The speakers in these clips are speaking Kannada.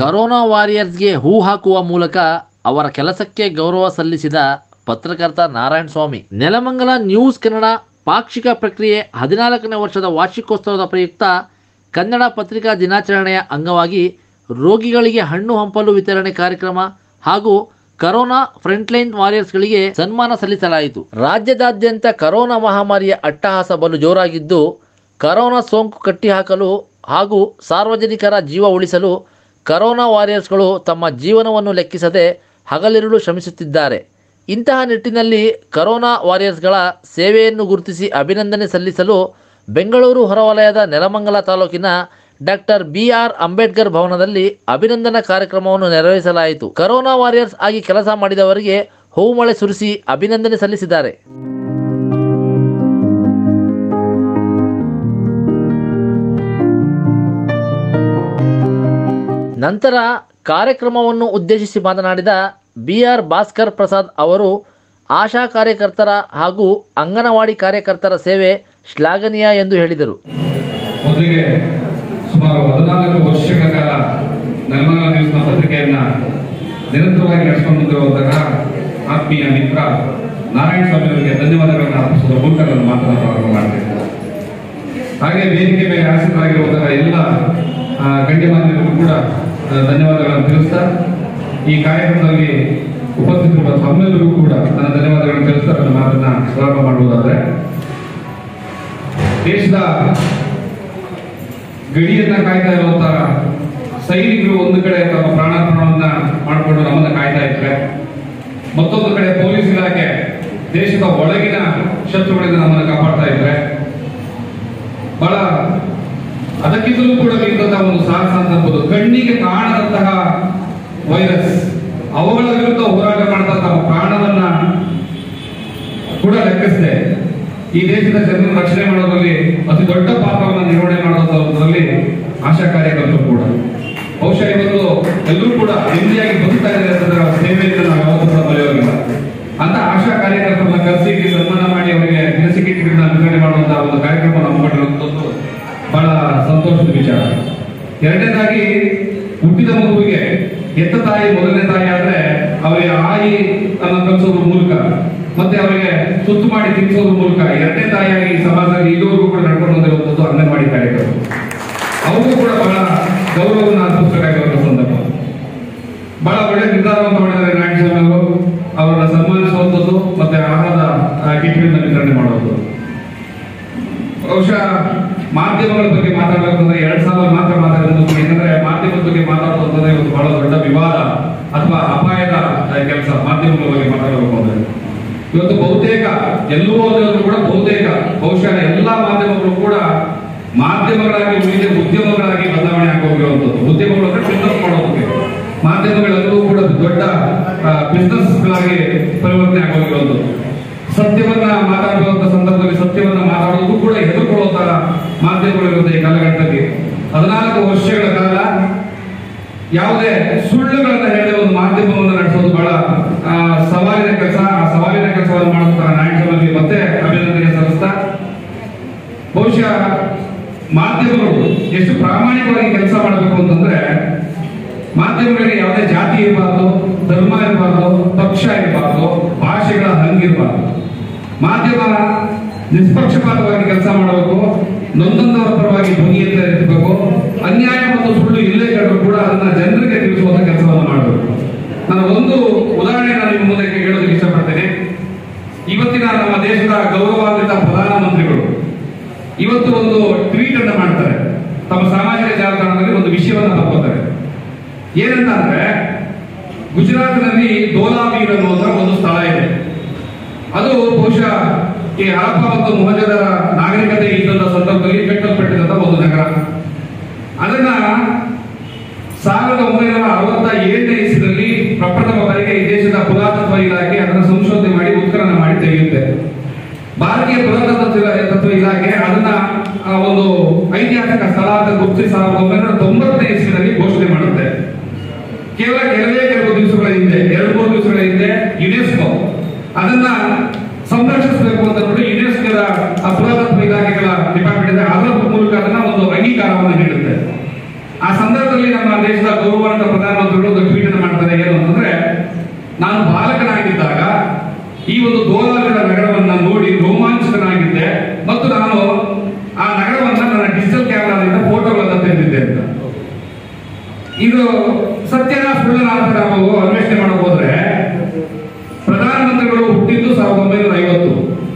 ಕರೋನಾ ವಾರಿಯರ್ಸ್ಗೆ ಹೂ ಹಾಕುವ ಮೂಲಕ ಅವರ ಕೆಲಸಕ್ಕೆ ಗೌರವ ಸಲ್ಲಿಸಿದ ಪತ್ರಕರ್ತ ನಾರಾಯಣ ಸ್ವಾಮಿ ನೆಲಮಂಗಲ ನ್ಯೂಸ್ ಕನ್ನಡ ಪಾಕ್ಷಿಕ ಪ್ರಕ್ರಿಯೆ ಹದಿನಾಲ್ಕನೇ ವರ್ಷದ ವಾರ್ಷಿಕೋತ್ಸವದ ಪ್ರಯುಕ್ತ ಕನ್ನಡ ಪತ್ರಿಕಾ ದಿನಾಚರಣೆಯ ಅಂಗವಾಗಿ ರೋಗಿಗಳಿಗೆ ಹಣ್ಣು ಹಂಪಲು ವಿತರಣೆ ಕಾರ್ಯಕ್ರಮ ಹಾಗೂ ಕರೋನಾ ಫ್ರಂಟ್ಲೈನ್ ವಾರಿಯರ್ಸ್ಗಳಿಗೆ ಸನ್ಮಾನ ಸಲ್ಲಿಸಲಾಯಿತು ರಾಜ್ಯದಾದ್ಯಂತ ಕರೋನಾ ಮಹಾಮಾರಿಯ ಅಟ್ಟಹಾಸ ಬಲು ಜೋರಾಗಿದ್ದು ಕರೋನಾ ಸೋಂಕು ಕಟ್ಟಿಹಾಕಲು ಹಾಗೂ ಸಾರ್ವಜನಿಕರ ಜೀವ ಉಳಿಸಲು ಕರೋನಾ ವಾರಿಯರ್ಸ್ಗಳು ತಮ್ಮ ಜೀವನವನ್ನು ಲೆಕ್ಕಿಸದೆ ಹಗಲಿರುಳು ಶ್ರಮಿಸುತ್ತಿದ್ದಾರೆ ಇಂತಹ ನಿಟ್ಟಿನಲ್ಲಿ ಕರೋನಾ ವಾರಿಯರ್ಸ್ಗಳ ಸೇವೆಯನ್ನು ಗುರುತಿಸಿ ಅಭಿನಂದನೆ ಸಲ್ಲಿಸಲು ಬೆಂಗಳೂರು ಹೊರವಲಯದ ನೆಲಮಂಗಲ ತಾಲೂಕಿನ ಡಾಕ್ಟರ್ ಬಿ ಆರ್ ಅಂಬೇಡ್ಕರ್ ಭವನದಲ್ಲಿ ಅಭಿನಂದನಾ ಕಾರ್ಯಕ್ರಮವನ್ನು ನೆರವೇರಿಸಲಾಯಿತು ಕರೋನಾ ವಾರಿಯರ್ಸ್ ಆಗಿ ಕೆಲಸ ಮಾಡಿದವರಿಗೆ ಹೂಮಳೆ ಸುರಿಸಿ ಅಭಿನಂದನೆ ಸಲ್ಲಿಸಿದ್ದಾರೆ ನಂತರ ಕಾರ್ಯಕ್ರಮವನ್ನು ಉದ್ದೇಶಿಸಿ ಮಾತನಾಡಿದ ಬಿ ಆರ್ ಭಾಸ್ಕರ್ ಪ್ರಸಾದ್ ಅವರು ಆಶಾ ಕಾರ್ಯಕರ್ತರ ಹಾಗೂ ಅಂಗನವಾಡಿ ಕಾರ್ಯಕರ್ತರ ಸೇವೆ ಶ್ಲಾಘನೀಯ ಎಂದು ಹೇಳಿದರು ಮೊದಲಿಗೆ ಸುಮಾರು ಹದಿನಾಲ್ಕು ವರ್ಷಗಳ ಕಾಲ ನಿರ್ಮಲಾ ನ್ಯೂಸ್ನ ಪತ್ರಿಕೆಯನ್ನ ನಿರಂತರವಾಗಿ ನಡೆಸಿಕೊಂಡು ಬಂದಿರುವಂತಹ ಆತ್ಮೀಯ ಮಿತ್ರ ನಾರಾಯಣ ಸ್ವಾಮಿ ಅವರಿಗೆ ಧನ್ಯವಾದಗಳನ್ನು ಅರ್ಪಿಸುವ ಮೂಲಕ ನಾನು ಮಾತನ್ನು ಪ್ರಾರಂಭ ಮಾಡ್ತೇನೆ ಹಾಗೆ ವೇದಿಕೆ ಮೇಲೆ ಆಸೀನರಾಗಿರುವಂತಹ ಎಲ್ಲ ಆ, ಗಣ್ಯಮಾನ್ಯರಿಗೂ ಕೂಡ ಆ, ಧನ್ಯವಾದಗಳನ್ನು ತಿಳಿಸ್ತಾ ಈ ಕಾರ್ಯಕ್ರಮದಲ್ಲಿ ಉಪಸ್ಥಿತರಿರುವ ತಮ್ಮೆಲ್ಲರಿಗೂ ಕೂಡ ನನ್ನ ಧನ್ಯವಾದಗಳನ್ನು ತಿಳಿಸ್ತಾ ನನ್ನ ಮಾತನ್ನ ಪ್ರಾರಂಭ ಮಾಡುವುದಾದ್ರೆ ದೇಶದ ಗಡಿಯನ್ನ ಕಾಯ್ತಾ ಇರುವಂತಹ ಸೈನಿಕರು ಒಂದು ಕಡೆ ತಮ್ಮ ಪ್ರಾಣಾರ್ಪಣವನ್ನ ಮಾಡಿಕೊಂಡು ನಮ್ಮನ್ನ ಕಾಯ್ತಾ ಇದ್ರೆ ಮತ್ತೊಂದು ಕಡೆ ಪೊಲೀಸ್ ಇಲಾಖೆ ದೇಶದ ಒಳಗಿನ ಶತ್ರುಗಳಿಂದ ನಮ್ಮನ್ನ ಕಾಪಾಡ್ತಾ ಇದ್ರೆ ಬಹಳ ಅದಕ್ಕಿಂತಲೂ ಕೂಡ ಮಿಗಿದಂತಹ ಒಂದು ಸಾಹಸ ಅಂತ ಅನ್ಬೋದು ಕಣ್ಣಿಗೆ ಕಾಣದಂತಹ ವೈರಸ್ ಅವುಗಳ ವಿರುದ್ಧ ಹೋರಾಟ ಮಾಡ್ತಾ ತಮ್ಮ ಪ್ರಾಣವನ್ನ ಕೂಡ ಲೆಕ್ಕಿಸದೆ ಈ ದೇಶದ ಜನರ ರಕ್ಷಣೆ ಮಾಡೋದ್ರಲ್ಲಿ ಅತಿ ದೊಡ್ಡ ಪಾತ್ರವನ್ನು ನಿರ್ವಹಣೆ ಮಾಡೋದ್ರಲ್ಲಿ ಆಶಾ ಕಾರ್ಯಕರ್ತರು ಕೂಡ ಬಹುಶಃ ಇವತ್ತು ಎಲ್ಲರೂ ಕೂಡ ನೆಮ್ಮದಿಯಾಗಿ ಬದುಕ್ತಾ ಇದ್ದಾರೆ ಅಂತಂದ್ರೆ ಅವರ ಸೇವೆಯನ್ನು ನಾವು ಯಾವತ್ತೂ ಕೂಡ ಮರೆಯೋದಿಲ್ಲ ಅಂತ ಆಶಾ ಕಾರ್ಯಕರ್ತರನ್ನ ಕರೆಸಿ ಇಲ್ಲಿ ಸನ್ಮಾನ ಮಾಡಿ ಅವರಿಗೆ ದಿನಸಿಕೆಗಳನ್ನ ವಿತರಣೆ ಮಾಡುವಂತಹ ಒಂದು ಕಾರ್ಯಕ್ರಮ ನಾವು ಮಾಡಿರುವಂತದ್ದು ಬಹಳ ಸಂತೋಷದ ವಿಚಾರ ಎರಡನೇದಾಗಿ ಹುಟ್ಟಿದ ಮಗುವಿಗೆ ಎತ್ತ ತಾಯಿ ಮೊದಲನೇ ತಾಯಿ ಆದ್ರೆ ಅವರಿಗೆ ಆಯಿ ಅನ್ನ ಕಲಿಸೋದ್ರ ಮೂಲಕ ಮತ್ತೆ ಅವರಿಗೆ ಸುತ್ತು ಮಾಡಿ ತಿನ್ನಿಸೋದ್ರ ಮೂಲಕ ಎರಡನೇ ತಾಯಿಯಾಗಿ ಈ ಸಮಾಜದಲ್ಲಿ ಇದುವರೆಗೂ ಕೂಡ ನಡ್ಕೊಂಡು ಬಂದಿರುವಂತದ್ದು ಅಂಗನವಾಡಿ ಕಾರ್ಯಕ್ರಮ ಅವ್ರಿಗೂ ಕೂಡ ಬಹಳ ಗೌರವವನ್ನು ಅರ್ಪಿಸಬೇಕಾಗಿರುವಂತ ಸಂದರ್ಭ ಬಹಳ ಒಳ್ಳೆ ನಿರ್ಧಾರವನ್ನು ಮಾಡಿದ್ದಾರೆ ನಾರಾಯಣ ಸ್ವಾಮಿ ಅವರು ಅವರನ್ನ ಸನ್ಮಾನಿಸುವಂಥದ್ದು ಮತ್ತೆ ಆಹಾರದ ಕಿಟ್ಗಳನ್ನ ವಿತರಣೆ ಮಾಡುವುದು ಬಹುಶಃ ಮಾಧ್ಯಮಗಳ ಬಗ್ಗೆ ಮಾತಾಡಬೇಕಂದ್ರೆ ಎರಡ್ ಸಾವಿರ ಮಾತ್ರ ಮಾತಾಡೋದು ಯಾಕಂದ್ರೆ ಮಾಧ್ಯಮದ ಬಗ್ಗೆ ಮಾತಾಡೋದಂದ್ರೆ ಇವತ್ತು ಬಹಳ ದೊಡ್ಡ ವಿವಾದ ಅಥವಾ ಅಪಾಯದ ಕೆಲಸ ಮಾಧ್ಯಮಗಳ ಬಗ್ಗೆ ಮಾತಾಡಬೇಕು ಅಂದ್ರೆ ಇವತ್ತು ಬಹುತೇಕ ಎಲ್ಲೂ ಓದಿದ್ರು ಕೂಡ ಬಹುತೇಕ ಬಹುಶಃ ಎಲ್ಲಾ ಮಾಧ್ಯಮಗಳು ಕೂಡ ಮಾಧ್ಯಮಗಳಾಗಿ ಉಳಿದ ಉದ್ಯಮಗಳಾಗಿ ಬದಲಾವಣೆ ಆಗೋಗಿರುವಂತದ್ದು ಉದ್ಯಮಗಳು ಅಂದ್ರೆ ಬಿಸ್ನೆಸ್ ಮಾಡೋದಕ್ಕೆ ಮಾಧ್ಯಮಗಳೆಲ್ಲವೂ ಕೂಡ ದೊಡ್ಡ ಬಿಸ್ನೆಸ್ಗಳಾಗಿ ಪರಿವರ್ತನೆ ಆಗೋಗಿರುವಂತದ್ದು ಸತ್ಯವನ್ನ ಮಾತಾಡುವಂತ ಸಂದರ್ಭದಲ್ಲಿ ಸತ್ಯವನ್ನ ಮಾತಾಡೋದು ಕೂಡ ಹೆದರ್ಕೊಳ್ಳುವಂತಹ ಮಾಧ್ಯಮಗಳು ಇರುತ್ತೆ ಈ ಕಾಲಘಟ್ಟದಲ್ಲಿ ಹದಿನಾಲ್ಕು ವರ್ಷಗಳ ಕಾಲ ಯಾವುದೇ ಸುಳ್ಳುಗಳನ್ನ ಹೇಳದೆ ಒಂದು ಮಾಧ್ಯಮವನ್ನು ನಡೆಸೋದು ಬಹಳ ಆ, ಸವಾಲಿನ ಕೆಲಸ ಆ ಸವಾಲಿನ ಕೆಲಸವನ್ನು ಮಾಡುತ್ತಾರೆ ನಾಯಕರಲ್ಲಿ ಮತ್ತೆ ಅಭಿನಂದನೆ ಸಲ್ಲಿಸ್ತಾ ಬಹುಶಃ ಮಾಧ್ಯಮಗಳು ಎಷ್ಟು ಪ್ರಾಮಾಣಿಕವಾಗಿ ಕೆಲಸ ಮಾಡಬೇಕು ಅಂತಂದ್ರೆ ಮಾಧ್ಯಮಗಳಿಗೆ ಯಾವುದೇ ಜಾತಿ ಇರಬಾರ್ದು ಧರ್ಮ ಇರಬಾರ್ದು ಪಕ್ಷ ಇರಬಾರ್ದು ಭಾಷೆಗಳ ಹಂಗಿರಬಾರ್ದು ಮಾಧ್ಯಮ ನಿಷ್ಪಕ್ಷಪಾತವಾಗಿ ಕೆಲಸ ಮಾಡಬೇಕು ನೊಂದೊಂದವರ ಪರವಾಗಿ ಧ್ವನಿಯಿಂದ ಇರಬೇಕು ಅನ್ಯಾಯ ಮತ್ತು ಸುಳ್ಳು ಇಲ್ಲೇ ಕಂಡ್ರು ಕೂಡ ಅದನ್ನ ಜನರಿಗೆ ತಿಳಿಸುವಂತ ಕೆಲಸವನ್ನು ಮಾಡಬೇಕು ನಾನು ಒಂದು ಉದಾಹರಣೆ ನಾನು ನಿಮ್ಮ ಮುಂದೆ ಹೇಳೋದಕ್ಕೆ ಇಷ್ಟಪಡ್ತೇನೆ ಇವತ್ತಿನ ನಮ್ಮ ದೇಶದ ಗೌರವಾನ್ವಿತ ಪ್ರಧಾನಮಂತ್ರಿಗಳು ಇವತ್ತು ಒಂದು ಟ್ವೀಟ್ ಅನ್ನ ಮಾಡ್ತಾರೆ ತಮ್ಮ ಸಾಮಾಜಿಕ ಜಾಲತಾಣದಲ್ಲಿ ಒಂದು ವಿಷಯವನ್ನ ಬರ್ಕೋತಾರೆ ಏನಂತ ಅಂದ್ರೆ ಗುಜರಾತ್ನಲ್ಲಿ ಧೋಲಾವೀರ್ ಅನ್ನುವಂತ ಒಂದು ಸ್ಥಳ ಇದೆ ಅದು ಬಹುಶಃ ಈ ಹರಪ್ಪ ಮತ್ತು ಮೊಹಜದರ ನಾಗರಿಕತೆ ಇದ್ದಂತ ಸಂದರ್ಭದಲ್ಲಿ ಕಟ್ಟಲ್ಪಟ್ಟಿದಂತ ಒಂದು ನಗರ ಅದನ್ನ ಸಾವಿರದ ಒಂಬೈನೂರ ಅರವತ್ತ ಏಳನೇ ಇಸ್ವಿನಲ್ಲಿ ಪ್ರಪ್ರಥಮ ಬಾರಿಗೆ ಈ ದೇಶದ ಪುರಾತತ್ವ ಇಲಾಖೆ ಅದನ್ನ ಸಂಶೋಧನೆ ಮಾಡಿ ಉತ್ಖನನ ಮಾಡಿ ತೆಗೆಯುತ್ತೆ ಭಾರತೀಯ ಪುರಾತತ್ವ ಇಲಾ- ತತ್ವ ಇಲಾಖೆ ಅದನ್ನ ಆ, ಒಂದು ಐತಿಹಾಸಿಕ ಸ್ಥಳ ಅಂತ ಗುರುತಿಸಿ ಸಾವಿರದ ಒಂಬೈನೂರ ತೊಂಬತ್ತನೇ ಇಸ್ವಿನಲ್ಲಿ ಘೋಷಣೆ ಮಾಡುತ್ತೆ ಕೇವಲ ಕೆಲವೇ ಕೆಲವು ದಿವಸಗಳ ಹಿಂದೆ ಎರಡು ಮೂರು ದಿವಸಗಳ ಹಿಂದೆ ಯುನೆಸ್ಕೋ ಅದನ್ನ ಸಂರಕ್ಷಿಸಬೇಕು ಅಂತ ನೋಡಿ ಯುನೆಸ್ಕೋದ ಆ ಪುರಾತತ್ವ ಇಲಾಖೆಗಳ ಡಿಪಾರ್ಟ್ಮೆಂಟ್ ಇದೆ ಅದರ ಮೂಲಕ ಅದನ್ನ ಒಂದು ಅಂಗೀಕಾರವನ್ನು ನೀಡುತ್ತೆ ಆ ಸಂದರ್ಭದಲ್ಲಿ ನಮ್ಮ ದೇಶದ ಗೌರವಾನ್ವಿತ ಪ್ರಧಾನ ಸತ್ಯನ ಸುಳ್ಳನ ಅಂತ ನಾವು ಅನ್ವೇಷಣೆ ಮಾಡಕ್ ಹೋದ್ರೆ ಪ್ರಧಾನಮಂತ್ರಿಗಳು ಹುಟ್ಟಿದ್ದು ಸಾವಿರದ ಒಂಬೈನೂರ ಐವತ್ತು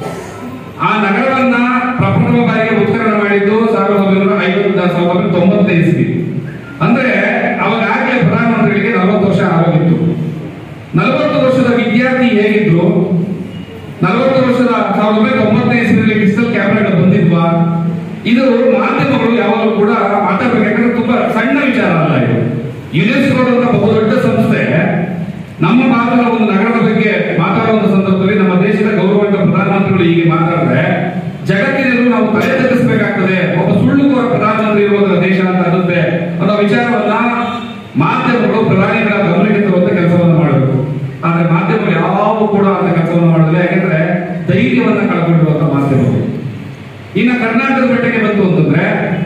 ಆ ನಗರವನ್ನ ಪ್ರಪ್ರಥಮ ಬಾರಿಗೆ ಉತ್ಖನನ ಮಾಡಿದ್ದು ಸಾವಿರದ ಒಂಬೈನೂರ ಐವತ್ತು ಸಾವಿರದ ಒಂಬೈನೂರ ತೊಂಬತ್ತೈದು ಇಸ್ವಿ ಅಂದ್ರೆ ಅವಾಗಲೇ ಪ್ರಧಾನಮಂತ್ರಿಗಳಿಗೆ ನಲವತ್ತು ವರ್ಷ ಆಗೋಗಿತ್ತು ನಲವತ್ತು ವರ್ಷದ ವಿದ್ಯಾರ್ಥಿ ಹೇಗಿದ್ರು ನಲವತ್ತು ವರ್ಷದ ಸಾವಿರದ ಒಂಬೈನೂರ ತೊಂಬತ್ತೈದು ಇಸ್ವಿಯಲ್ಲಿ ಡಿಜಿಟಲ್ ಕ್ಯಾಮೆರಾಗಳು ಬಂದಿದ್ವಾ ಇದು ಮಾಧ್ಯಮಗಳು ಯಾವಾಗಲೂ ಕೂಡ ಮಾತಾಡ್ಬೇಕು ಯಾಕಂದ್ರೆ ತುಂಬಾ ಸಣ್ಣ ವಿಚಾರ ಅಲ್ಲ ಇದು ಯುನೆಸ್ಕೋ ಅಂತ ಬಹುದೊಡ್ಡ ಸಂಸ್ಥೆ ನಮ್ಮ ಭಾರತದ ಒಂದು ನಗರದ ಬಗ್ಗೆ ಮಾತಾಡುವ ಒಂದು ಸಂದರ್ಭದಲ್ಲಿ ನಮ್ಮ ದೇಶದ ಗೌರವಾನ್ವಿತ ಪ್ರಧಾನಮಂತ್ರಿಗಳು ಹೀಗೆ ಮಾತಾಡಿದ್ರೆ ಜಗತ್ತಿನಲ್ಲೂ ನಾವು ತಲೆ ತಗ್ಗಿಸಬೇಕಾಗ್ತದೆ ಒಬ್ಬ ಸುಳ್ಳುಕೋರ ಪ್ರಧಾನಮಂತ್ರಿ ಇರುವುದರ ದೇಶ ಅಂತ ಅನ್ನುತ್ತೆ ಅನ್ನೋ ವಿಚಾರವನ್ನ ಮಾಧ್ಯಮಗಳು ಪ್ರಧಾನಿಗಳ ಗಮನಕ್ಕೆ ತರುವಂತ ಕೆಲಸವನ್ನು ಮಾಡಬೇಕು ಆದ್ರೆ ಮಾಧ್ಯಮಗಳು ಯಾವ ಕೂಡ ಅಂತ ಕೆಲಸವನ್ನು ಮಾಡೋದಿಲ್ಲ ಯಾಕಂದ್ರೆ ಧೈರ್ಯವನ್ನ ಕಳ್ಕೊಂಡಿರುವಂತ ಮಾಧ್ಯಮಗಳು ಇನ್ನ ಕರ್ನಾಟಕದ ಮಟ್ಟಿಗೆ ಬಂತು ಅಂತಂದ್ರೆ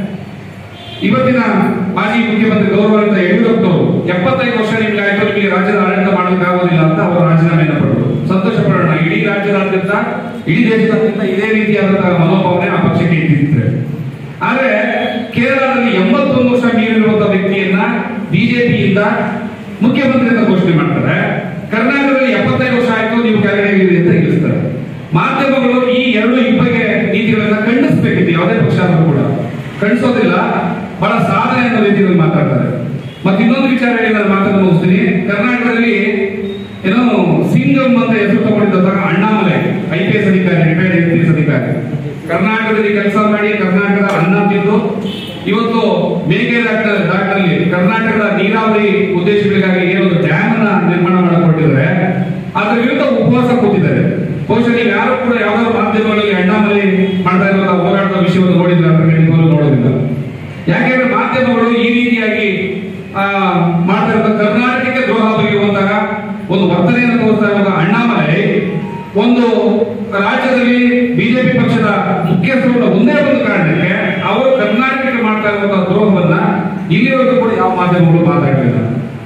ಇವತ್ತಿನ ಮಾಜಿ ಮುಖ್ಯಮಂತ್ರಿ ಗೌರವಾನ್ವಿತ ಯಡಿಯೂರಪ್ಪನವರು ಎಪ್ಪತ್ತೈದು ವರ್ಷ ನಿಮ್ಗೆ ಆಯ್ತು ನಿಮಗೆ ರಾಜ್ಯದ ಆಡಳಿತ ಮಾಡೋಕ್ಕಾಗೋದಿಲ್ಲ ಅಂತ ಅವರು ರಾಜೀನಾಮೆಯನ್ನು ಪಡೆದರು ಸಂತೋಷ ಪಡೋಣ ಇಡೀ ರಾಜ್ಯದಾದ್ಯಂತ ಇಡೀ ದೇಶದಾದ್ಯಂತ ಇದೇ ರೀತಿಯಾದಂತಹ ಮನೋಭಾವನೆ ಆ ಪಕ್ಷಕ್ಕೆ ಇಟ್ಟಿದ್ರೆ ಆದ್ರೆ ಕೇರಳದಲ್ಲಿ ಎಂಬತ್ತೊಂದು ವರ್ಷ ಮೀರಿರುವಂತಹ ವ್ಯಕ್ತಿಯನ್ನ ಬಿಜೆಪಿಯಿಂದ ಮುಖ್ಯಮಂತ್ರಿ ಅಂತ ಘೋಷಣೆ ಮಾಡ್ತಾರೆ ಕರ್ನಾಟಕದಲ್ಲಿ ಎಪ್ಪತ್ತೈದು ವರ್ಷ ಆಯ್ತು ನೀವು ಕೆಳಗಡೆ ಇರಿ ಅಂತ ಇಳಿಸ್ತಾರೆ ಮಾಧ್ಯಮಗಳು ಈ ಎರಡು ಇಬ್ಬಗೆ ನೀತಿಗಳನ್ನ ಖಂಡಿಸಬೇಕಿತ್ತು ಯಾವುದೇ ಪಕ್ಷ ಆದರೂ ಕೂಡ ಖಂಡಿಸೋದಿಲ್ಲ ಬಹಳ ಸಾಧನೆ ಅನ್ನೋ ರೀತಿಯಲ್ಲಿ ಮಾತಾಡ್ತಾರೆ ಮತ್ತೆ ಇನ್ನೊಂದು ವಿಚಾರ ಹೇಳಿ ನಾನು ಮಾತನ್ನು ಮುಗಿಸ್ತೀನಿ ಕರ್ನಾಟಕದಲ್ಲಿ ಏನೋ ಸಿಂಗಂ ಅಂತ ಹೆಸರು ತಗೊಂಡಿದ್ದಾಗ ಅಣ್ಣಾಮಲೈ ಐ ಪಿ ಎಸ್ ಅಧಿಕಾರಿ ರಿಟೈರ್ಡ್ ಐ ಪಿ ಎಸ್ ಅಧಿಕಾರಿ ಕರ್ನಾಟಕದಲ್ಲಿ ಕೆಲಸ ಮಾಡಿ ಕರ್ನಾಟಕದ ಅನ್ನ ತಿಂದು ಇವತ್ತು ಮೇಕೆದಾಟ ದಾಟಲ್ಲಿ ಕರ್ನಾಟಕದ ನೀರಾವರಿ ಉದ್ದೇಶಗಳಿಗಾಗಿ ಏನೊಂದು ಡ್ಯಾಮ್ ಅನ್ನ ನಿರ್ಮಾಣ ಮಾಡಿಕೊಟ್ಟಿದ್ದಾರೆ ಅದ್ರ ವಿರುದ್ಧ ಉಪವಾಸ ಕೂತಿದ್ದಾರೆ ಬಹುಶಃ ನೀವು ಯಾರು ಕೂಡ ಯಾವ್ದಾದ್ರು ಮಾಧ್ಯಮಗಳಲ್ಲಿ ಅಣ್ಣಾಮಲೈ ಮಾಡ್ತಾ ಇರುವಂತಹ ಹೋರಾಟದ ವಿಷಯವನ್ನು ನೋಡಿದ್ರೆ ಅಂತ ಖಂಡಿತವಾಗ್ಲೂ ನೋಡೋದಿಲ್ಲ ಯಾಕೆಂದ್ರೆ ಮಾಧ್ಯಮಗಳು ಈ ರೀತಿಯಾಗಿ ಆ, ಮಾಡ್ತಾ ಇರುವ ಕರ್ನಾಟಕಕ್ಕೆ ದ್ರೋಹ ಬಗೆಯುವಂತಹ ಒಂದು ವರ್ತನೆಯನ್ನು ತೋರಿಸ್ತಾ ಇರುವ ಅಣ್ಣಾಮಲೈ ಒಂದು ರಾಜ್ಯದಲ್ಲಿ ಬಿಜೆಪಿ ಪಕ್ಷದ ಮುಖ್ಯಸ್ಥರು ಒಂದೇ ಒಂದು ಕಾರಣಕ್ಕೆ ಅವರು ಕರ್ನಾಟಕಕ್ಕೆ ಮಾಡ್ತಾ ಇರುವಂತಹ ದ್ರೋಹವನ್ನ ಇಲ್ಲಿವರೆಗೂ ಕೂಡ ಯಾವ ಮಾಧ್ಯಮಗಳು ಮಾತಾಡಲಿಲ್ಲ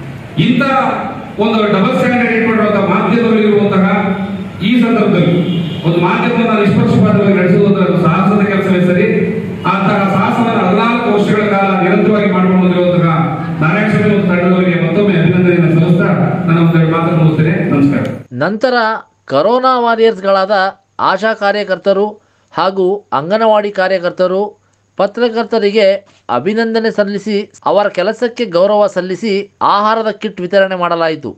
ಇಂಥ ಒಂದು ಡಬಲ್ ಸ್ಟ್ಯಾಂಡರ್ಡ್ ಇಟ್ಕೊಂಡಿರುವಂತಹ ಮಾಧ್ಯಮಗಳಿರುವಂತಹ ಈ ಸಂದರ್ಭದಲ್ಲಿ ಒಂದು ಮಾಧ್ಯಮವನ್ನು ನಿಷ್ಪಕ್ಷಪಾತವಾಗಿ ನಡೆಸುವುದರ ಒಂದು ಸಾಹಸದ ಕೆಲಸವೇ ಸರಿ ಅಂತಹ ಸಾಹಸವನ್ನು ಹದಿನಾಲ್ಕು ವರ್ಷಗಳ ಕಾಲ ನಿರಂತರವಾಗಿ ಮಾಡಿಕೊಂಡು ಬಂದಿರುವಂತಹ ನಾರಾಯಣ ಸ್ವಾಮಿ ಮತ್ತು ತಂಡದವರಿಗೆ ಮತ್ತೊಮ್ಮೆ ಅಭಿನಂದನೆಯನ್ನು ಸಲ್ಲಿಸ್ತಾ ನನ್ನ ಒಂದೆರಡು ಮಾತನ್ನು ಮುಗಿಸ್ತೇನೆ ನಮಸ್ಕಾರ ನಂತರ ಕರೋನಾ ವಾರಿಯರ್ಸ್ಗಳಾದ ಆಶಾ ಕಾರ್ಯಕರ್ತರು ಹಾಗೂ ಅಂಗನವಾಡಿ ಕಾರ್ಯಕರ್ತರು ಪತ್ರಕರ್ತರಿಗೆ ಅಭಿನಂದನೆ ಸಲ್ಲಿಸಿ ಅವರ ಕೆಲಸಕ್ಕೆ ಗೌರವ ಸಲ್ಲಿಸಿ ಆಹಾರದ ಕಿಟ್ ವಿತರಣೆ ಮಾಡಲಾಯಿತು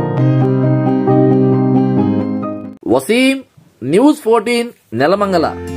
ವಸೀಂ ನ್ಯೂಸ್ ಫೋರ್ಟೀನ್ ನೆಲಮಂಗಲ